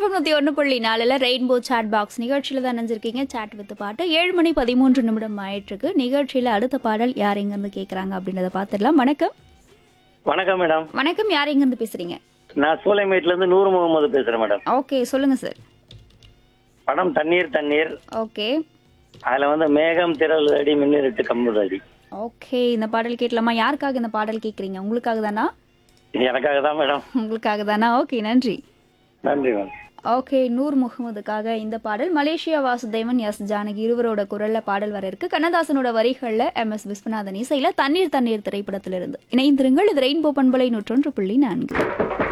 FM நூற்றி ஒன்று புள்ளி நாலில் ரெயின்போ சாட் பாக்ஸ் நிகழ்ச்சியில் தான் நினைஞ்சிருக்கீங்க சாட் வித் பாட்டு ஏழு மணி பதிமூன்று நிமிடம் ஆயிட்டிருக்கு நிகழ்ச்சியில் அடுத்த பாடல் யார் எங்கேருந்து கேட்குறாங்க அப்படின்றத பார்த்துடலாம் வணக்கம் வணக்கம் மேடம் வணக்கம் யார் எங்கேருந்து பேசுறீங்க நான் சூளைமேட்ல இருந்து நூறு முகமது பேசுறேன் மேடம் ஓகே சொல்லுங்க சார் படம் தண்ணீர் தண்ணீர் ஓகே அதுல வந்து மேகம் திரள் அடி மின்னிருட்டு கம்பது அடி ஓகே இந்த பாடல் கேட்கலாமா யாருக்காக இந்த பாடல் கேட்குறீங்க உங்களுக்காக தானா இது எனக்காக தான் மேடம் உங்களுக்காக தானா ஓகே நன்றி நன்றி மேடம் ஓகே நூர் முகமதுக்காக இந்த பாடல் மலேசியா வாசுதேவன் எஸ் ஜானகி இருவரோட குரல்ல பாடல் வர இருக்கு கண்ணதாசனோட வரிகள்ல எம் எஸ் விஸ்வநாதன் இசையில தண்ணீர் தண்ணீர் திரைப்படத்திலிருந்து இணைந்திருங்கள் இது ரெயின்போ பண்பலை நூற்றொன்று புள்ளி நான்கு